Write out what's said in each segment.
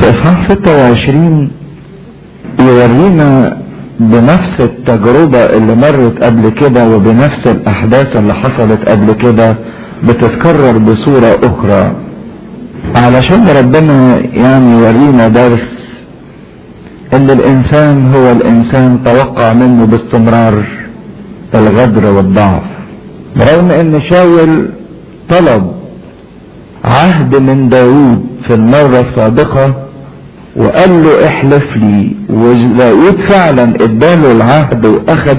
الإصحاح 26 يورينا بنفس التجربة اللي مرت قبل كده وبنفس الأحداث اللي حصلت قبل كده بتتكرر بصورة أخرى علشان ربنا يعني يورينا درس ان الانسان هو الانسان توقع منه باستمرار الغدر والضعف رغم ان شاول طلب عهد من داود في المرة السابقة وقال له احلف لي وداود فعلا اداله العهد واخد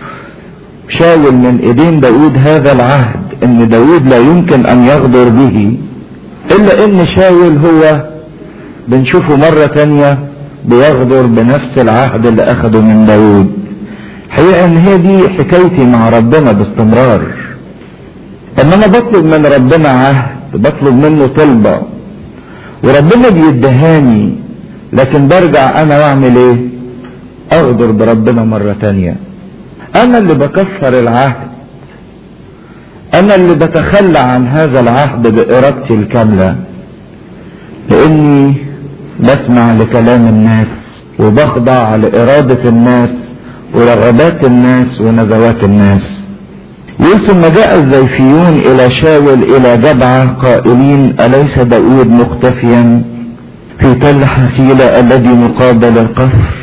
شاول من ايدين داود هذا العهد ان داود لا يمكن ان يغدر به الا ان شاول هو بنشوفه مرة تانية بيغدر بنفس العهد اللي اخده من داود حقيقة ان هي دي حكايتي مع ربنا باستمرار ان انا بطلب من ربنا عهد بطلب منه طلبة وربنا بيدهاني لكن برجع انا واعمل ايه اغدر بربنا مرة تانية انا اللي بكسر العهد انا اللي بتخلى عن هذا العهد بارادتي الكاملة لاني بسمع لكلام الناس وبخضع لارادة الناس ورغبات الناس ونزوات الناس يقول ثم جاء الزيفيون الى شاول الى جبعة قائلين اليس داود مختفيا في تل حفيلة الذي مقابل القصر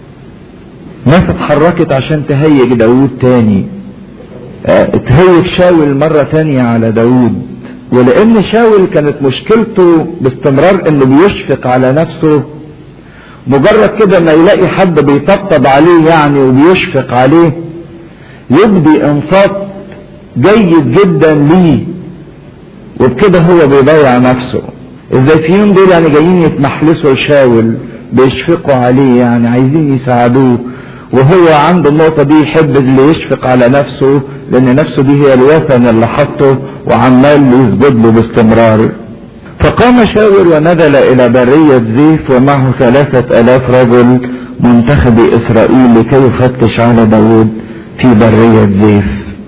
ناس اتحركت عشان تهيج داود تاني اه تهيج شاول مرة تانية على داود ولان شاول كانت مشكلته باستمرار انه بيشفق على نفسه مجرد كده ما يلاقي حد بيطبطب عليه يعني وبيشفق عليه يبدي انصات جيد جدا ليه وبكده هو بيضيع نفسه الزيفيين دول يعني جايين يتمحلسوا لشاول بيشفقوا عليه يعني عايزين يساعدوه وهو عنده النقطة دي يحب اللي يشفق على نفسه لأن نفسه دي هي الوثن اللي حطه وعمال يسجد له باستمرار فقام شاول ونزل إلى برية زيف ومعه ثلاثة ألاف رجل منتخب إسرائيل لكي يفتش على داود في برية زيف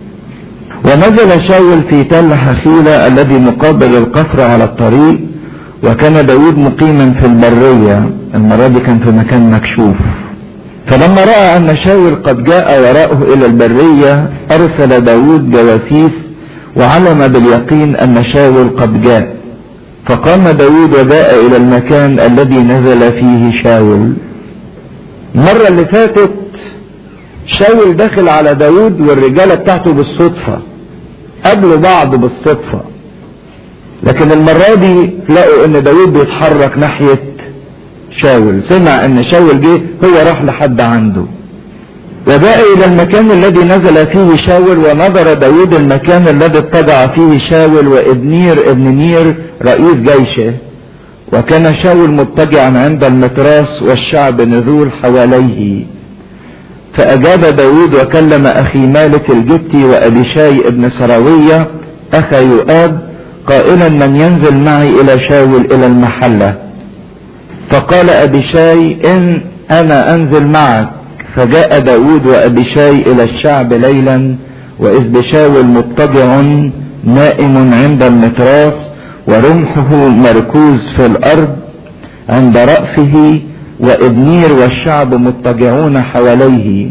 ونزل شاول في تل حخيلة الذي مقابل القصر على الطريق وكان داود مقيما في البرية المرة دي كان في مكان مكشوف فلما رأى أن شاول قد جاء وراءه إلى البرية أرسل داود جواسيس وعلم باليقين أن شاول قد جاء فقام داود وجاء إلى المكان الذي نزل فيه شاول المرة اللي فاتت شاول داخل على داود والرجالة بتاعته بالصدفة قابلوا بعض بالصدفة لكن المرة دي تلاقوا ان داود بيتحرك ناحية شاول سمع ان شاول جه هو راح لحد عنده وجاء الى المكان الذي نزل فيه شاول ونظر داود المكان الذي اتبع فيه شاول وابنير ابن نير رئيس جيشه وكان شاول مضطجعا عند المتراس والشعب نذول حواليه فأجاب داود وكلم أخي مالك الجتي وأبيشاي ابن سراوية أخا يؤاب قائلا من ينزل معي إلى شاول إلى المحلة فقال أبيشاي إن أنا أنزل معك فجاء داود وأبيشاي إلى الشعب ليلا وإذ بشاول مضطجع نائم عند المتراس ورمحه مركوز في الأرض عند رأسه وابنير والشعب مضطجعون حواليه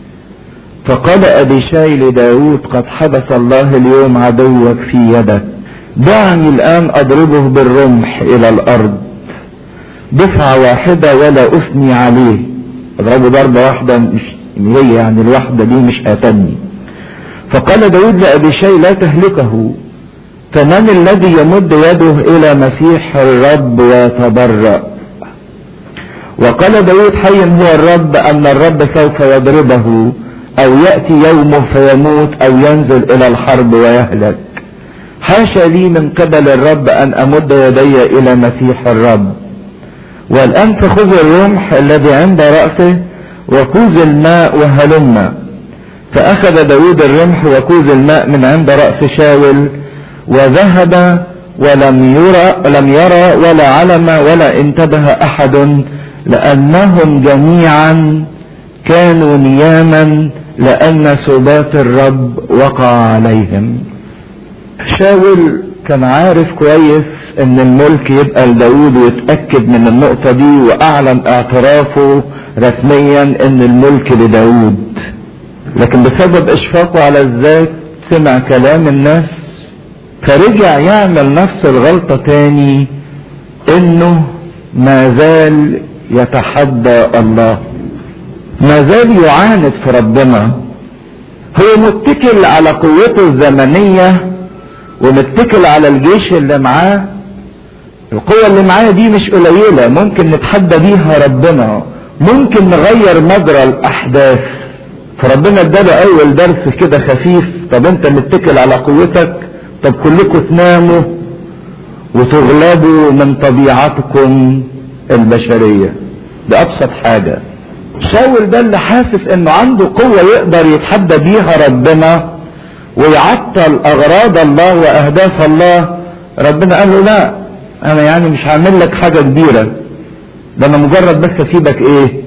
فقال أبيشاي لداود قد حدث الله اليوم عدوك في يدك دعني الآن أضربه بالرمح إلى الأرض دفعة واحدة ولا أثني عليه اضربه ضربة واحدة مش هي يعني الواحدة دي مش هتني فقال داود لأبيشاي لا تهلكه فمن الذي يمد يده إلى مسيح الرب ويتبرأ وقال داود حي هو الرب أن الرب سوف يضربه أو يأتي يومه فيموت أو ينزل إلى الحرب ويهلك حاشا لي من قبل الرب أن أمد يدي إلى مسيح الرب والآن فخذ الرمح الذي عند رأسه وكوز الماء وهلم فأخذ داود الرمح وكوز الماء من عند رأس شاول وذهب ولم يرى لم يرى ولا علم ولا انتبه أحد لأنهم جميعا كانوا نياما لأن سبات الرب وقع عليهم شاول كان عارف كويس ان الملك يبقى لداود ويتأكد من النقطة دي واعلن اعترافه رسميا ان الملك لداود لكن بسبب اشفاقه على الذات سمع كلام الناس فرجع يعمل نفس الغلطة تاني انه ما زال يتحدى الله ما زال يعاند في ربنا هو متكل على قوته الزمنية ومتكل على الجيش اللي معاه القوة اللي معاه دي مش قليلة ممكن نتحدى بيها ربنا ممكن نغير مجرى الأحداث فربنا اداله أول درس كده خفيف طب أنت متكل على قوتك طب كلكم تناموا وتغلبوا من طبيعتكم البشرية ده أبسط حاجة شاول ده اللي حاسس انه عنده قوة يقدر يتحدى بيها ربنا ويعطل اغراض الله واهداف الله ربنا قال له لا انا يعني مش هعمل لك حاجة كبيرة ده انا مجرد بس اسيبك ايه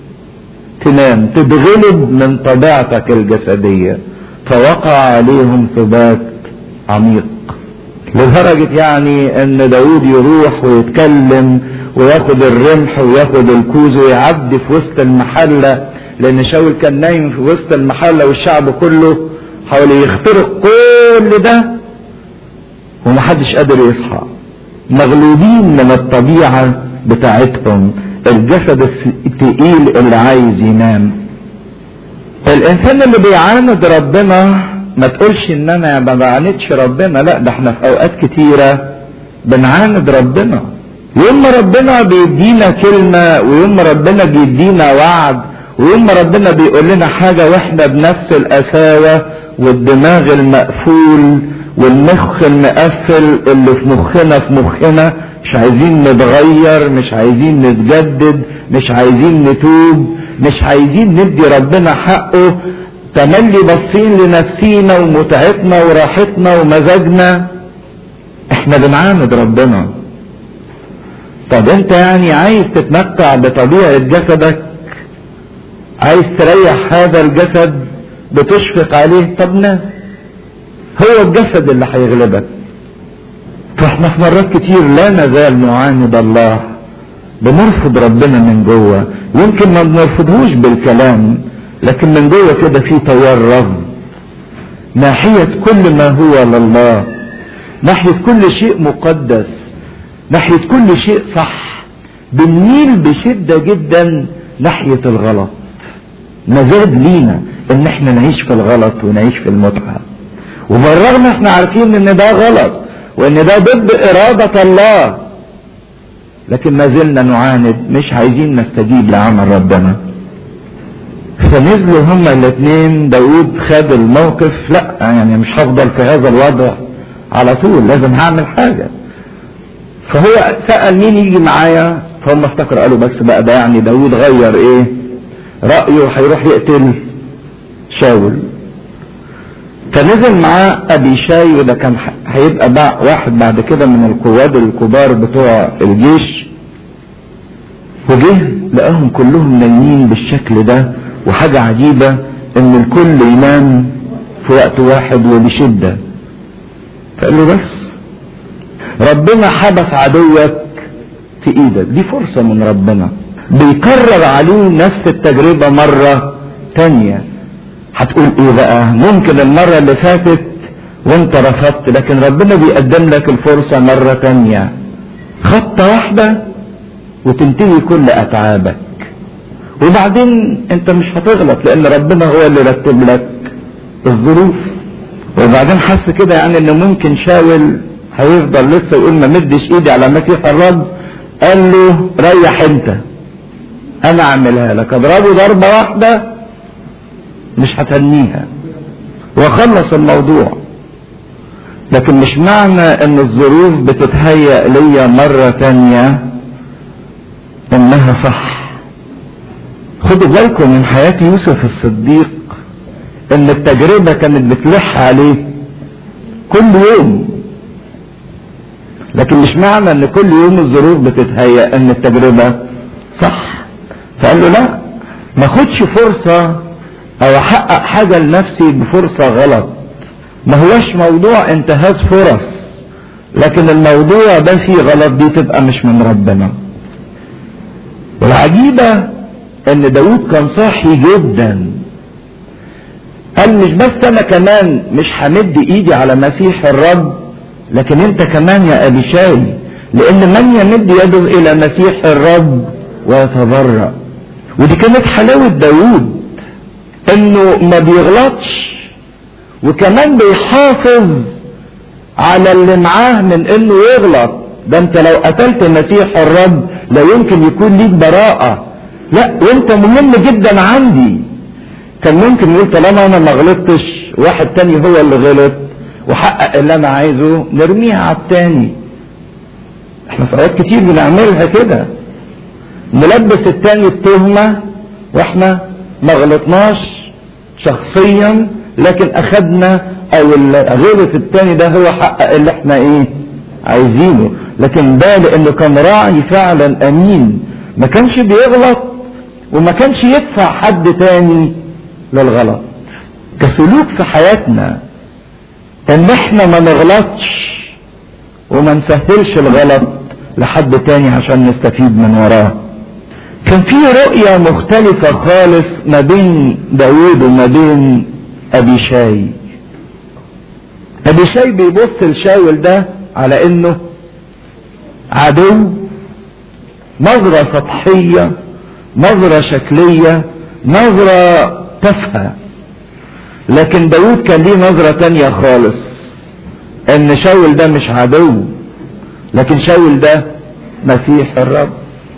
تنام تتغلب من طبيعتك الجسدية فوقع عليهم ثبات عميق لدرجة يعني ان داود يروح ويتكلم وياخد الرمح وياخد الكوز ويعدي في وسط المحلة لان شاول كان نايم في وسط المحلة والشعب كله حاول يخترق كل ده ومحدش قادر يصحى مغلوبين من الطبيعة بتاعتهم الجسد التقيل اللي عايز ينام الانسان اللي بيعاند ربنا ما تقولش ان انا ما بعاندش ربنا لا ده احنا في اوقات كتيرة بنعاند ربنا يوم ما ربنا بيدينا كلمة ويوم ما ربنا بيدينا وعد ويوم ما ربنا بيقول لنا حاجة واحنا بنفس القساوة والدماغ المقفول والمخ المقفل اللي في مخنا في مخنا مش عايزين نتغير مش عايزين نتجدد مش عايزين نتوب مش عايزين ندي ربنا حقه تملي باصين لنفسينا ومتعتنا وراحتنا ومزاجنا احنا بنعاند ربنا طب انت يعني عايز تتمتع بطبيعة جسدك عايز تريح هذا الجسد بتشفق عليه طب نام هو الجسد اللي هيغلبك فاحنا في مرات كتير لا نزال نعاند الله بنرفض ربنا من جوه يمكن ما بنرفضهوش بالكلام لكن من جوه كده في تيار رفض ناحية كل ما هو لله ناحية كل شيء مقدس ناحية كل شيء صح بنميل بشدة جدا ناحية الغلط مزاد لينا ان احنا نعيش في الغلط ونعيش في المتعة وبالرغم احنا عارفين ان ده غلط وان ده ضد ارادة الله لكن ما زلنا نعاند مش عايزين نستجيب لعمل ربنا فنزلوا هما الاثنين داود خد الموقف لا يعني مش هفضل في هذا الوضع على طول لازم هعمل حاجة فهو سأل مين يجي معايا فهم افتكروا قالوا بس بقى ده يعني داود غير ايه رأيه هيروح يقتل شاول فنزل معاه ابي شاي وده كان هيبقى بقى واحد بعد كده من القواد الكبار بتوع الجيش وجه لقاهم كلهم نايمين بالشكل ده وحاجة عجيبة ان الكل ينام في وقت واحد وبشدة فقال له بس ربنا حبس عدوك في ايدك دي فرصة من ربنا بيكرر عليه نفس التجربة مرة تانية هتقول ايه بقى ممكن المرة اللي فاتت وانت رفضت لكن ربنا بيقدم لك الفرصة مرة تانية خطة واحدة وتنتهي كل اتعابك وبعدين انت مش هتغلط لان ربنا هو اللي رتب لك الظروف وبعدين حس كده يعني ان ممكن شاول هيفضل لسه يقول ما مدش ايدي على مسيح الرب قال له ريح انت انا اعملها لك اضربه ضربة واحدة مش هتنيها واخلص الموضوع لكن مش معنى ان الظروف بتتهيأ ليا مرة تانية انها صح خدوا بالكم من حياة يوسف الصديق ان التجربة كانت بتلح عليه كل يوم لكن مش معنى ان كل يوم الظروف بتتهيأ ان التجربة صح فقال له لا ما خدش فرصة او احقق حاجة لنفسي بفرصة غلط ما هوش موضوع انتهاز فرص لكن الموضوع ده فيه غلط دي تبقى مش من ربنا والعجيبة ان داود كان صاحي جدا قال مش بس انا كمان مش همد ايدي على مسيح الرب لكن انت كمان يا ابي شاي لان من يمد يده الى مسيح الرب ويتضرع ودي كانت حلاوة داود انه ما بيغلطش وكمان بيحافظ على اللي معاه من انه يغلط ده انت لو قتلت مسيح الرب لا يمكن يكون ليك براءة لا وانت مهم جدا عندي كان ممكن يقول طالما انا ما غلطتش واحد تاني هو اللي غلط وحقق اللي انا عايزه نرميها على التاني احنا في اوقات كتير بنعملها كده نلبس التاني التهمة واحنا ما غلطناش شخصيا لكن اخدنا او غلط التاني ده هو حقق اللي احنا ايه عايزينه لكن ده لانه كان راعي فعلا امين ما كانش بيغلط وما كانش يدفع حد تاني للغلط كسلوك في حياتنا ان احنا ما نغلطش وما نسهلش الغلط لحد تاني عشان نستفيد من وراه كان في رؤية مختلفة خالص ما بين داود وما بين ابي شاي ابي شاي بيبص لشاول ده على انه عدو نظرة سطحية نظرة شكلية نظرة تافهة لكن داود كان ليه نظرة تانية خالص ان شاول ده مش عدو لكن شاول ده مسيح الرب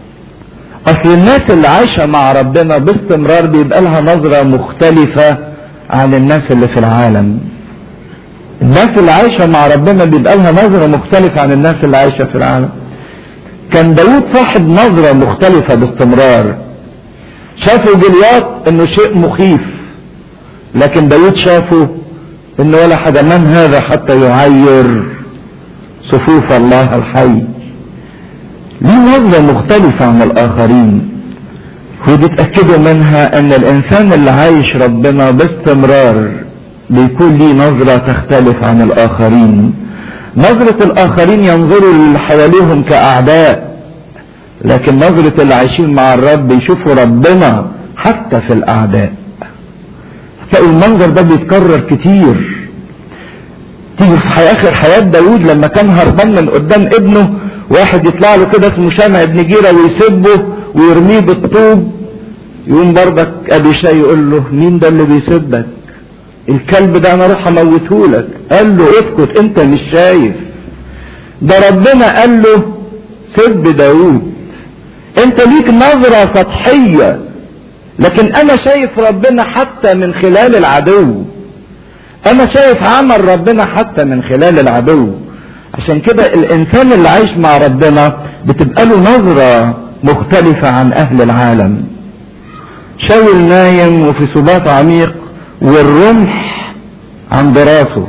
اصل الناس اللي عايشة مع ربنا باستمرار بيبقى لها نظرة مختلفة عن الناس اللي في العالم الناس اللي عايشة مع ربنا بيبقى لها نظرة مختلفة عن الناس اللي عايشة في العالم كان داود صاحب نظرة مختلفة باستمرار شافوا جليات انه شيء مخيف لكن داود شافه انه ولا حاجة من هذا حتى يعير صفوف الله الحي ليه نظرة مختلفة عن الآخرين ودي تأكدوا منها ان الانسان اللي عايش ربنا باستمرار بيكون ليه نظرة تختلف عن الاخرين نظرة الاخرين ينظروا للي حواليهم كاعداء لكن نظرة اللي عايشين مع الرب بيشوفوا ربنا حتى في الاعداء تلاقوا المنظر ده بيتكرر كتير تيجي في حي اخر حياة داود لما كان هربان من قدام ابنه واحد يطلع له كده اسمه شامع ابن جيرة ويسبه ويرميه بالطوب يقوم برضك ابي شاي يقول له مين ده اللي بيسبك الكلب ده انا اروح اموتهولك قال له اسكت انت مش شايف ده ربنا قال له سب داود انت ليك نظرة سطحية لكن انا شايف ربنا حتى من خلال العدو انا شايف عمل ربنا حتى من خلال العدو عشان كده الانسان اللي عايش مع ربنا بتبقى له نظرة مختلفة عن اهل العالم شاول نايم وفي سبات عميق والرمح عند راسه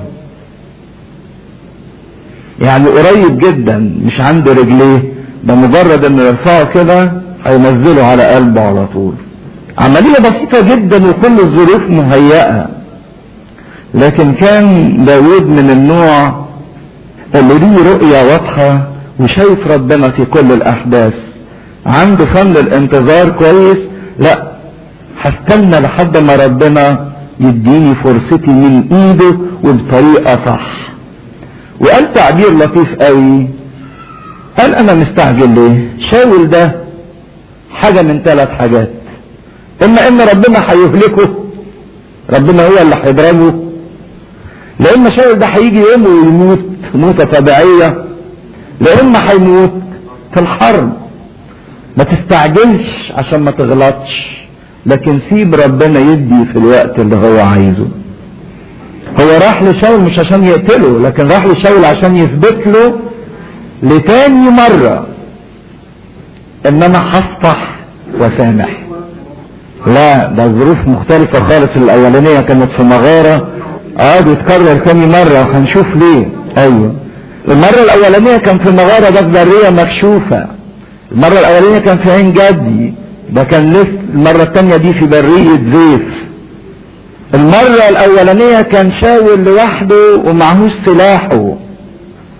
يعني قريب جدا مش عند رجليه ده مجرد انه يرفعه كده هينزله على قلبه على طول عملية بسيطة جدا وكل الظروف مهيئة لكن كان داود من النوع اللي ليه رؤية واضحة وشايف ربنا في كل الأحداث عنده فن الانتظار كويس لا هستنى لحد ما ربنا يديني فرصتي من ايده وبطريقة صح وقال تعبير لطيف قوي قال انا مستعجل ليه شاول ده حاجة من ثلاث حاجات اما ان ربنا هيهلكه ربنا هو اللي هيضربه لان شاول ده هيجي يوم ويموت موتة طبيعية لإما هيموت في الحرب ما تستعجلش عشان ما تغلطش لكن سيب ربنا يدي في الوقت اللي هو عايزه هو راح لشاول مش عشان يقتله لكن راح لشاول عشان يثبت له لتاني مرة ان انا هصفح وسامح لا ده ظروف مختلفة خالص الاولانية كانت في مغارة اه بيتكرر تاني مرة وهنشوف ليه ايوه المرة الاولانية كان في مغارة ده في برية مكشوفة المرة الاولانية كان في عين جدي ده كان لسه المرة التانية دي في برية زيف المرة الاولانية كان شاول لوحده ومعهوش سلاحه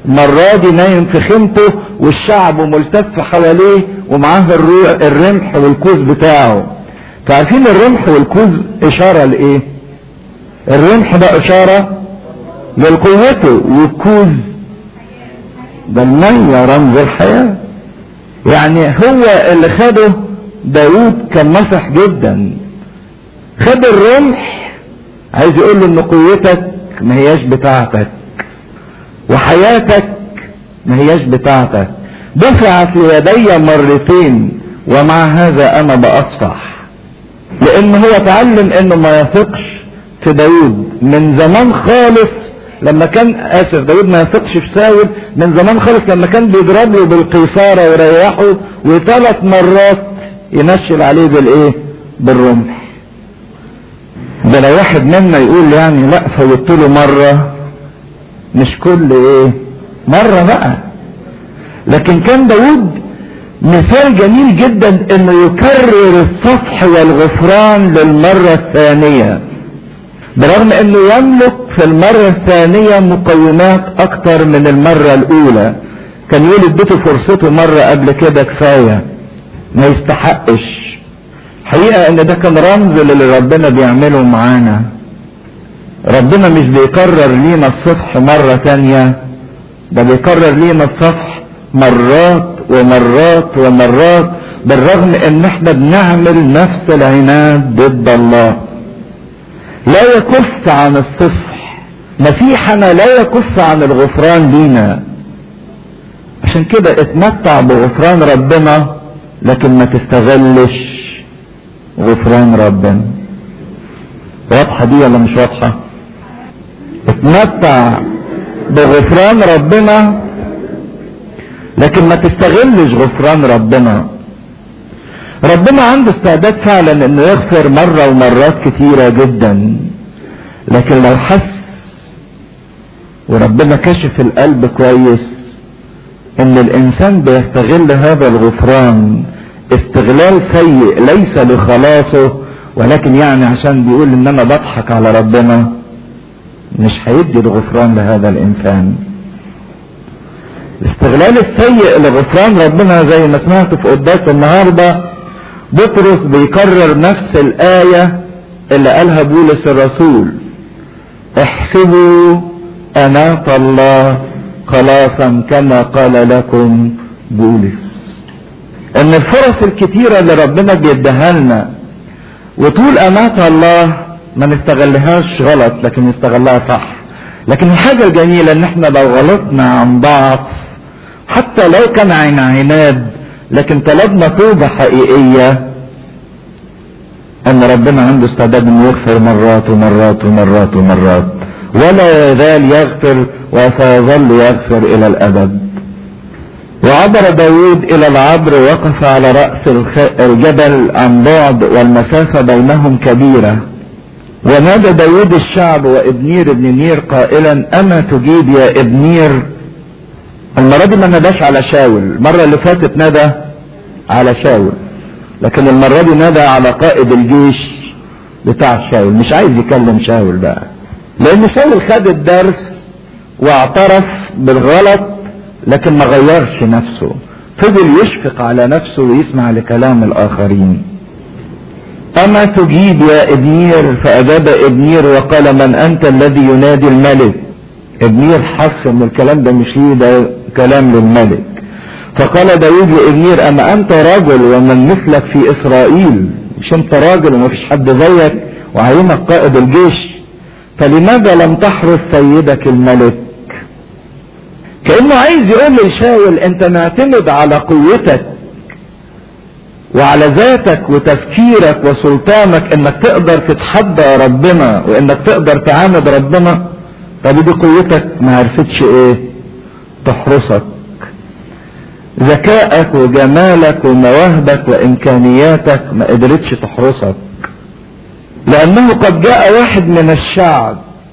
مرة دي نايم في خيمته والشعب ملتف حواليه ومعاه الرمح والكوز بتاعه فعارفين الرمح والكوز اشارة لايه الرمح ده اشارة لقوته والكوز ده المية رمز الحياة يعني هو اللي خده داود كان نصح جدا خد الرمح عايز يقول له ان قوتك ما هياش بتاعتك وحياتك ما هياش بتاعتك دفعت ليدي مرتين ومع هذا انا باصفح لان هو اتعلم انه ما يثقش في داود من زمان خالص لما كان اسف داود ما يثقش في ساول من زمان خالص لما كان بيضرب له بالقيصاره ويريحه وثلاث مرات ينشل عليه بالايه بالرمح ده لو واحد منا يقول يعني لا فوتت له مره مش كل ايه مرة بقى لكن كان داود مثال جميل جدا انه يكرر الصفح والغفران للمرة الثانية برغم انه يملك في المرة الثانية مقومات اكتر من المرة الاولى كان يقول اديته فرصته مرة قبل كده كفاية ما يستحقش حقيقة ان ده كان رمز للي ربنا بيعمله معانا ربنا مش بيكرر لينا الصفح مرة تانية ده بيكرر لينا الصفح مرات ومرات ومرات بالرغم ان احنا بنعمل نفس العناد ضد الله لا يكف عن الصفح مسيحنا لا يكف عن الغفران لينا عشان كده اتمتع بغفران ربنا لكن ما تستغلش غفران ربنا واضحة دي ولا مش واضحة اتمتع بغفران ربنا لكن ما تستغلش غفران ربنا ربنا عنده استعداد فعلا انه يغفر مرة ومرات كتيرة جدا لكن لو حس وربنا كشف القلب كويس ان الانسان بيستغل هذا الغفران استغلال سيء ليس لخلاصه ولكن يعني عشان بيقول ان انا بضحك على ربنا مش هيدي الغفران لهذا الانسان الاستغلال السيء لغفران ربنا زي ما سمعت في قداس النهارده بطرس بيكرر نفس الآية اللي قالها بولس الرسول احسبوا أناة الله خلاصا كما قال لكم بولس ان الفرص الكتيرة اللي ربنا بيديها لنا وطول أناة الله ما نستغلهاش غلط لكن نستغلها صح لكن الحاجة الجميلة ان احنا لو غلطنا عن ضعف حتى لو كان عن عناد لكن طلبنا توبة حقيقية ان ربنا عنده استعداد انه يغفر مرات ومرات ومرات ومرات ولا يزال يغفر وسيظل يغفر الى الابد وعبر داود الى العبر وقف على رأس الجبل عن بعد والمسافة بينهم كبيرة ونادى داود الشعب وابنير ابن نير قائلا اما تجيب يا ابنير المرة دي ما ناداش على شاول المرة اللي فاتت نادى على شاول لكن المرة دي نادى على قائد الجيش بتاع شاول مش عايز يكلم شاول بقى لان شاول خد الدرس واعترف بالغلط لكن ما غيرش نفسه فضل يشفق على نفسه ويسمع لكلام الاخرين اما تجيب يا ابنير فاجاب ابنير وقال من انت الذي ينادي الملك ابنير حس ان الكلام ده مش ليه ده كلام للملك فقال داود لابنير اما انت رجل ومن مثلك في اسرائيل مش انت راجل وما فيش حد زيك وعينك قائد الجيش فلماذا لم تحرس سيدك الملك كانه عايز يقول لشاول انت معتمد على قوتك وعلى ذاتك وتفكيرك وسلطانك انك تقدر تتحدى ربنا وانك تقدر تعاند ربنا طب دي قوتك ما عرفتش ايه تحرسك ذكائك وجمالك ومواهبك وامكانياتك ما قدرتش تحرسك لانه قد جاء واحد من الشعب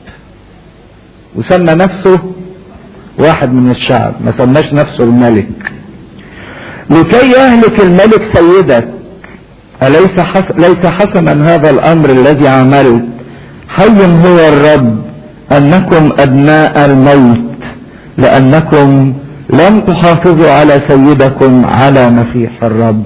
وسمى نفسه واحد من الشعب ما سماش نفسه الملك لكي يهلك الملك سيدك أليس حس... ليس حسنا هذا الأمر الذي عملت حي هو الرب أنكم أبناء الموت لأنكم لم تحافظوا على سيدكم على مسيح الرب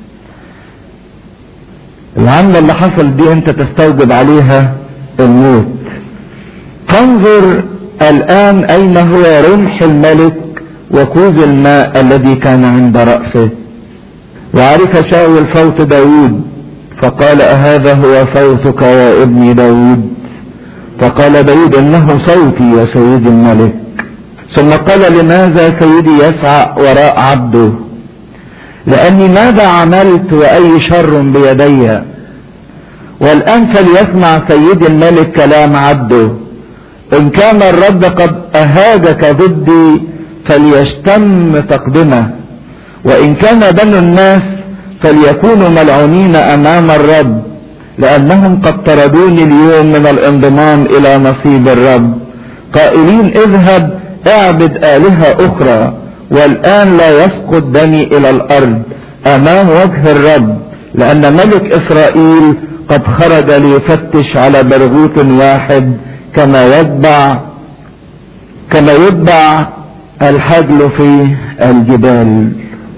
العملة اللي حصل دي انت تستوجب عليها الموت فانظر الآن أين هو رمح الملك وكوز الماء الذي كان عند رأسه وعرف شاول صوت داود فقال أهذا هو صوتك يا ابني داود فقال داود إنه صوتي يا سيدي الملك ثم قال لماذا سيدي يسعى وراء عبده لأني ماذا عملت وأي شر بيدي والآن فليسمع سيدي الملك كلام عبده إن كان الرب قد أهاجك ضدي فليشتم تقدمه وإن كان بنو الناس فليكونوا ملعونين أمام الرب لأنهم قد طردوني اليوم من الانضمام إلى نصيب الرب قائلين اذهب اعبد آلهة أخرى والآن لا يسقط دمي إلى الأرض أمام وجه الرب لأن ملك إسرائيل قد خرج ليفتش على برغوث واحد كما يتبع كما يتبع الحجل في الجبال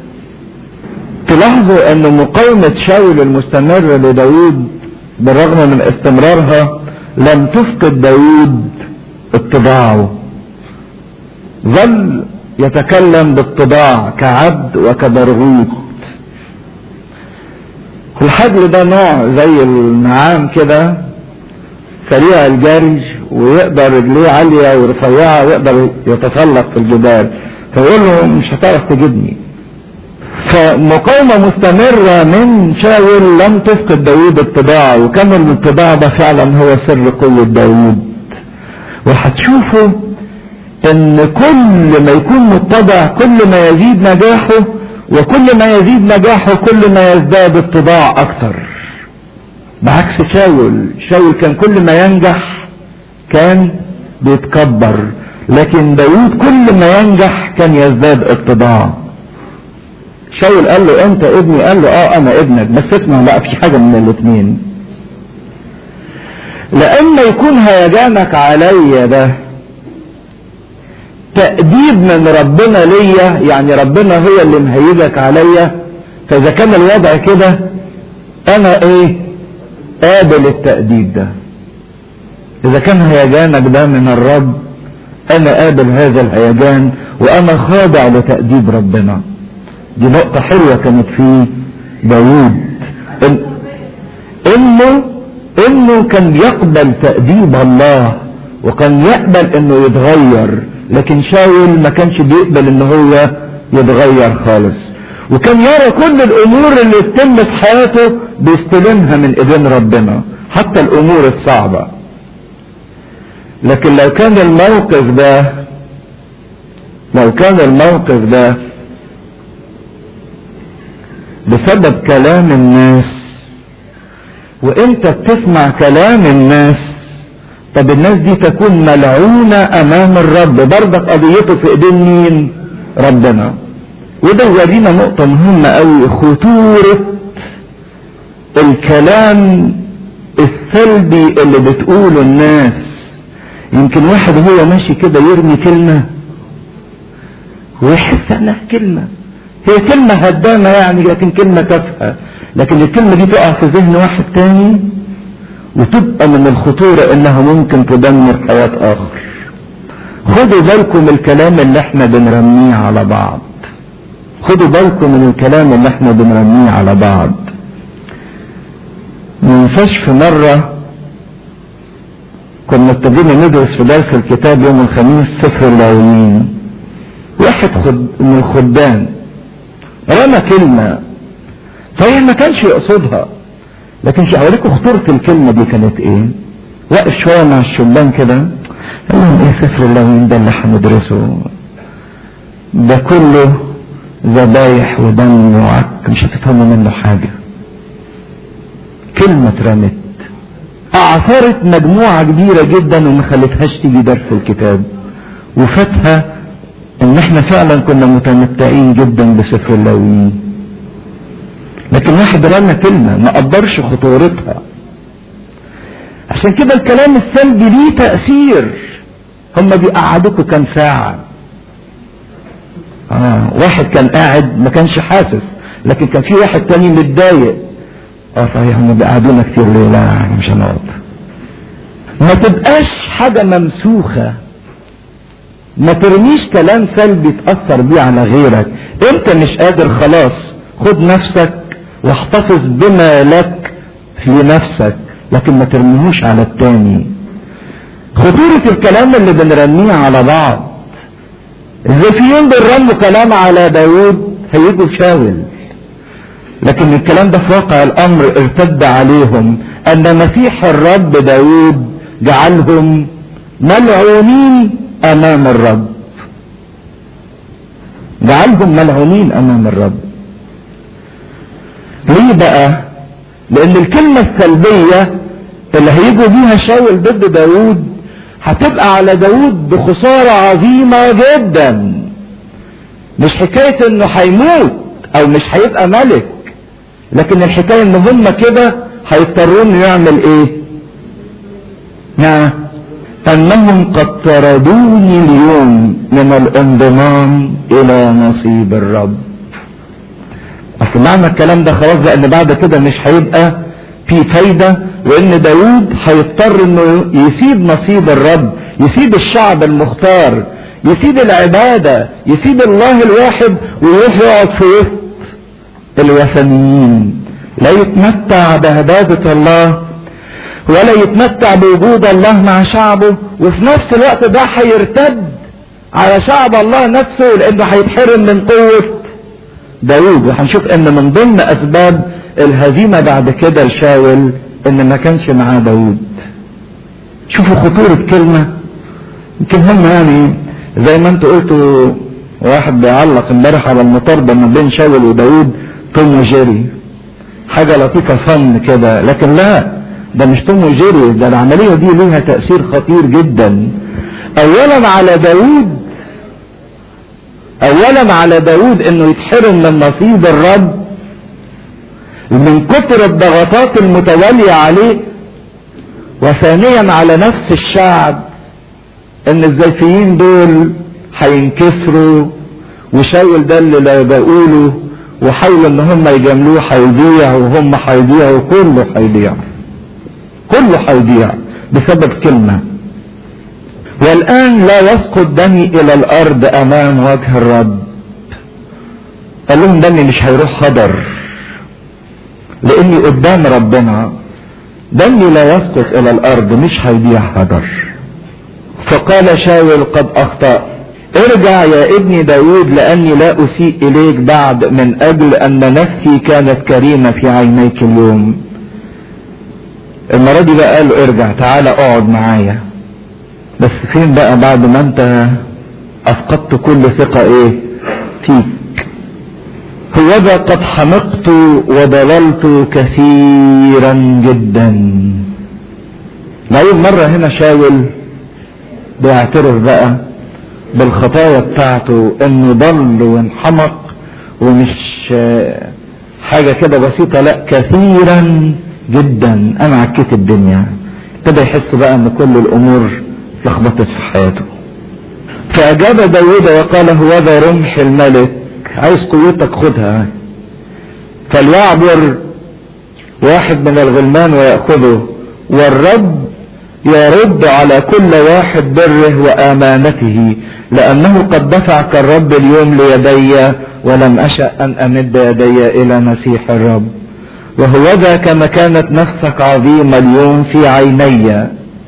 تلاحظوا ان مقاومة شاول المستمرة لداود بالرغم من استمرارها لم تفقد داود اتباعه ظل يتكلم بالطباع كعبد وكبرغوث الحجل ده نوع زي النعام كده سريع الجري ويقدر رجليه عالية ورفيعة ويقدر يتسلق في الجبال فيقول له مش هتعرف تجيبني فمقاومة مستمرة من شاول لم تفقد داوود اتباعه وكان الاتباع ده فعلا هو سر قوة داوود وهتشوفوا ان كل ما يكون متبع كل ما يزيد نجاحه وكل ما يزيد نجاحه كل ما يزداد اتباع اكتر بعكس شاول شاول كان كل ما ينجح كان بيتكبر لكن داود كل ما ينجح كان يزداد اتباع شاول قال له انت ابني قال له اه انا ابنك بس اسمع بقى في حاجه من الاثنين لما يكون هيجانك عليا ده تأديب من ربنا ليا يعني ربنا هو اللي مهيجك عليا فاذا كان الوضع كده انا ايه قابل التأديب ده اذا كان هيجانك ده من الرب انا قابل هذا الهيجان وانا خاضع لتأديب ربنا دي نقطة حلوة كانت في داوود إن انه انه كان يقبل تأديب الله وكان يقبل انه يتغير لكن شاول ما كانش بيقبل ان هو يتغير خالص وكان يرى كل الامور اللي تتم في حياته بيستلمها من ايدين ربنا حتى الامور الصعبة لكن لو كان الموقف ده لو كان الموقف ده بسبب كلام الناس وانت بتسمع كلام الناس طب الناس دي تكون ملعونة امام الرب برضك قضيته في ايدين مين ربنا وده يورينا نقطة مهمة قوي خطورة الكلام السلبي اللي بتقوله الناس يمكن واحد هو ماشي كده يرمي كلمة ويحس انها كلمة هي كلمة هدامة يعني لكن كلمة تافهة لكن الكلمة دي تقع في ذهن واحد تاني وتبقى من الخطورة انها ممكن تدمر حياة اخر خدوا بالكم الكلام اللي احنا بنرميه على بعض خدوا بالكم من الكلام اللي احنا بنرميه على بعض منفش في مرة كنا ابتدينا ندرس في درس الكتاب يوم الخميس سفر اللاويين واحد خد من الخدام رمى كلمة فهي ما كانش يقصدها لكن اوريكم خطورة الكلمة دي كانت ايه وقف شوية مع الشبان كده قال لهم ايه سفر اللاويين ده اللي هندرسه ده كله ذبايح ودم وعك مش هتفهموا منه حاجة كلمة اترمت اعثرت مجموعة كبيرة جدا وما خلتهاش تيجي درس الكتاب وفاتها ان احنا فعلا كنا متمتعين جدا بسفر اللاويين لكن واحد رمى كلمة ما قدرش خطورتها عشان كده الكلام السلبي ليه تأثير هم بيقعدوكوا كام ساعة آه واحد كان قاعد ما كانش حاسس لكن كان في واحد تاني متضايق اه صحيح هم بيقعدونا كتير ليه لا مش هنقعد ما تبقاش حاجة ممسوخة ما ترميش كلام سلبي تأثر بيه على غيرك انت مش قادر خلاص خد نفسك واحتفظ بما لك لنفسك لكن ما ترميهوش على التاني خطورة الكلام اللي بنرميه على بعض الزيفيين بيرموا كلام على داود هيجوا شاول لكن الكلام ده في واقع الامر ارتد عليهم ان مسيح الرب داود جعلهم ملعونين امام الرب جعلهم ملعونين امام الرب ليه بقى لان الكلمة السلبية اللي هيجوا بيها شاول ضد داود هتبقى على داود بخسارة عظيمة جدا مش حكاية انه هيموت او مش هيبقى ملك لكن الحكاية ان هم كده هيضطروا انه يعمل ايه نعم انهم قد طردوني اليوم من الانضمام الى نصيب الرب اصل معنى الكلام ده خلاص لان بعد كده مش هيبقى في فايدة وان داود هيضطر انه يسيب نصيب الرب يسيب الشعب المختار يسيب العبادة يسيب الله الواحد ويروح يقعد في وسط الوثنيين لا يتمتع بعبادة الله ولا يتمتع بوجود الله مع شعبه وفي نفس الوقت ده هيرتد على شعب الله نفسه لانه هيتحرم من قوة داود وهنشوف ان من ضمن اسباب الهزيمة بعد كده لشاول ان ما كانش معاه داود شوفوا خطورة كلمة يمكن هم يعني زي ما انتوا قلتوا واحد بيعلق امبارح على المطاردة ما بين شاول وداود توم وجيري حاجة لطيفة فن كده لكن لا ده مش توم وجيري ده العملية دي ليها تأثير خطير جدا اولا على داود اولا على داود انه يتحرم من نصيب الرب ومن كتر الضغطات المتوالية عليه وثانيا على نفس الشعب ان الزيفيين دول هينكسروا وشاول ده اللي لا بقوله وحاولوا ان هم يجاملوه هيضيع وهم هيضيعوا كله هيضيع كله هيضيع بسبب كلمة والان لا يسقط دمي الى الارض امام وجه الرب قال لهم دمي مش هيروح هدر لاني قدام ربنا دمي لا يسقط الى الارض مش هيضيع هدر فقال شاول قد اخطأت ارجع يا ابني داود لاني لا اسيء اليك بعد من اجل ان نفسي كانت كريمة في عينيك اليوم المرة دي بقى قال له ارجع تعالى اقعد معايا بس فين بقى بعد ما انت افقدت كل ثقة ايه فيك هوذا قد حمقت وضللت كثيرا جدا لأول مرة هنا شاول بيعترف بقى بالخطايا بتاعته انه ضل وانحمق ومش حاجة كده بسيطة لا كثيرا جدا انا عكيت الدنيا ابتدى يحس بقى ان كل الامور لخبطت في حياته فاجاب داود وقال هوذا رمح الملك عايز قوتك خدها فليعبر واحد من الغلمان ويأخذه والرب يرد على كل واحد بره وامانته لانه قد دفعك الرب اليوم ليدي ولم اشأ ان امد يدي الى مسيح الرب وهوذا كما كانت نفسك عظيمة اليوم في عيني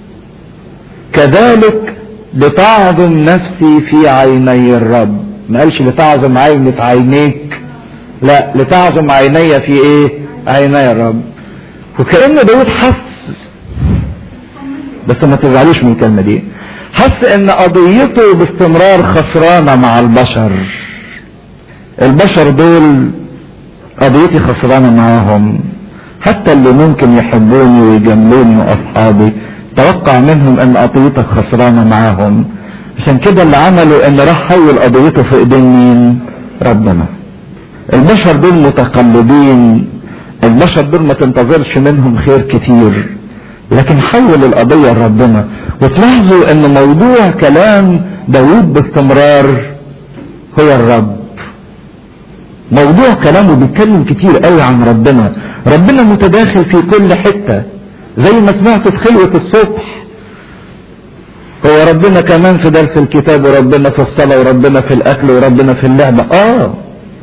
كذلك لتعظم نفسي في عيني الرب ما قالش لتعظم عيني في عينيك لا لتعظم عيني في ايه عيني الرب وكأن داود حس بس ما تزعلوش من الكلمة دي حس ان قضيته باستمرار خسرانة مع البشر البشر دول قضيتي خسرانة معاهم حتى اللي ممكن يحبوني ويجاملوني واصحابي توقع منهم ان قضيتك خسرانة معاهم عشان كده اللي عمله ان راح حول قضيته في ايدين مين ربنا البشر دول متقلبين البشر دول ما تنتظرش منهم خير كتير لكن حول القضية لربنا وتلاحظوا ان موضوع كلام داود باستمرار هو الرب موضوع كلامه بيتكلم كتير قوي عن ربنا ربنا متداخل في كل حتة زي ما سمعت في خلوة الصبح هو ربنا كمان في درس الكتاب وربنا في الصلاة وربنا في الأكل وربنا في اللعبة آه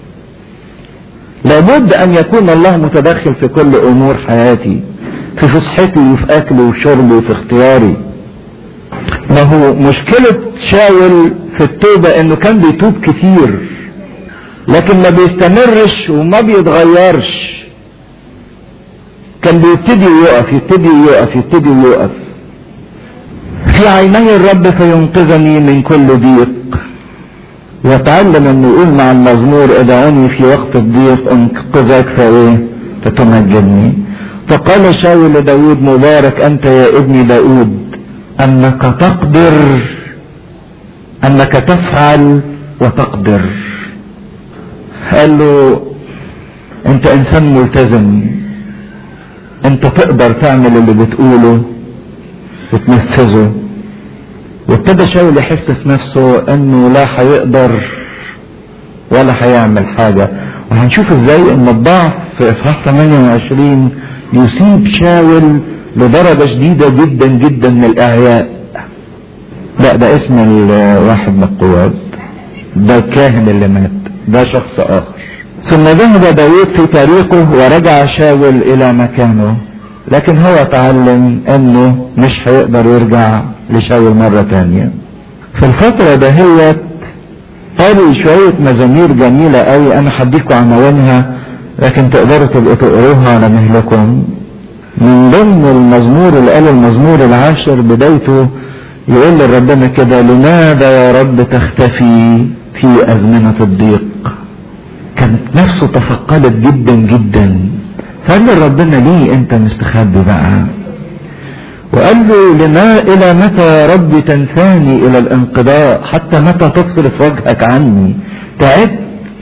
لابد أن يكون الله متدخل في كل أمور حياتي في فسحتي وفي أكلي وشربي وفي اختياري ما هو مشكلة شاول في التوبة انه كان بيتوب كتير لكن ما بيستمرش وما بيتغيرش كان بيبتدي ويقف يبتدي ويقف يبتدي ويقف في عيني الرب فينقذني من كل ضيق ويتعلم انه يقول مع المزمور ادعوني في وقت الضيق انقذك فايه فتمجدني فقال شاول لداود مبارك انت يا ابني داود انك تقدر انك تفعل وتقدر قال له انت انسان ملتزم انت تقدر تعمل اللي بتقوله وتنفذه وابتدى شاول يحس في نفسه انه لا هيقدر ولا هيعمل حاجة وهنشوف ازاي ان الضعف في اصحاح 28 يصيب شاول لدرجة شديدة جدا جدا من الاعياء لا ده اسم الواحد من القواد ده الكاهن اللي مات ده شخص اخر ثم ذهب داود في طريقه ورجع شاول الى مكانه لكن هو تعلم انه مش هيقدر يرجع لشاول مرة تانية في الفترة دهيت قالوا شوية مزامير جميلة قوي انا هديكوا عناوينها لكن تقدروا تبقوا تقروها على مهلكم من ضمن المزمور اللي قال المزمور العاشر بدايته يقول لربنا كده لماذا يا رب تختفي في أزمنة الضيق كانت نفسه تفقدت جدا جدا فقال له ربنا ليه انت مستخبي بقى وقال له لما الى متى يا رب تنساني الى الانقضاء حتى متى تصرف وجهك عني تعبت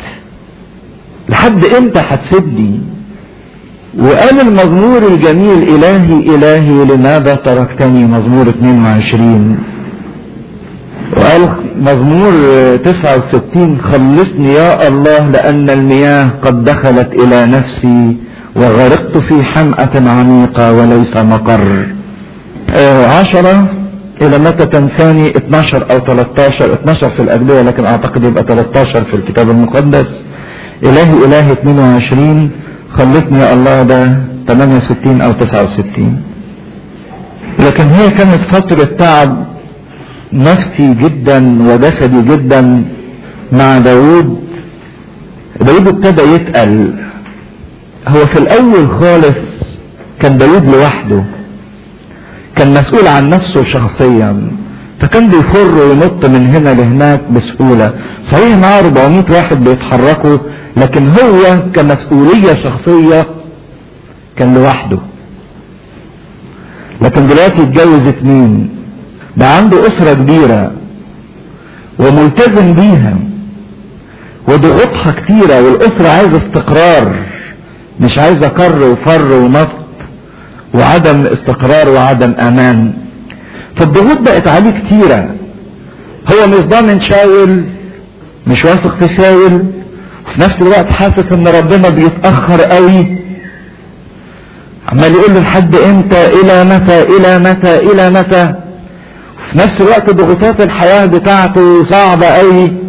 لحد امتى هتسيبني وقال المزمور الجميل الهي الهي لماذا تركتني مزمور 22 وقال مزمور 69 خلصني يا الله لان المياه قد دخلت الى نفسي وغرقت في حمأة عميقة وليس مقر عشرة الى متى تنساني 12 او 13 12 في الادبية لكن اعتقد يبقى 13 في الكتاب المقدس الهي الهي 22 خلصني يا الله ده 68 او 69 لكن هي كانت فترة تعب نفسي جدا وجسدي جدا مع داود داود ابتدى يتقل هو في الاول خالص كان داود لوحده كان مسؤول عن نفسه شخصيا فكان بيفر وينط من هنا لهناك بسهولة صحيح معاه 400 واحد بيتحركوا لكن هو كمسؤولية شخصية كان لوحده لكن دلوقتي اتجوز اتنين بقى عنده اسرة كبيرة وملتزم بيها وضغوطها كتيرة والاسرة عايزة استقرار مش عايزة كر وفر ونط وعدم استقرار وعدم امان فالضغوط بقت عليه كتيرة هو مش ضامن شاول مش واثق في شاول وفي نفس الوقت حاسس ان ربنا بيتأخر قوي عمال يقول له لحد امتى الى متى الى متى الى متى وفي نفس الوقت ضغوطات الحياة بتاعته صعبة قوي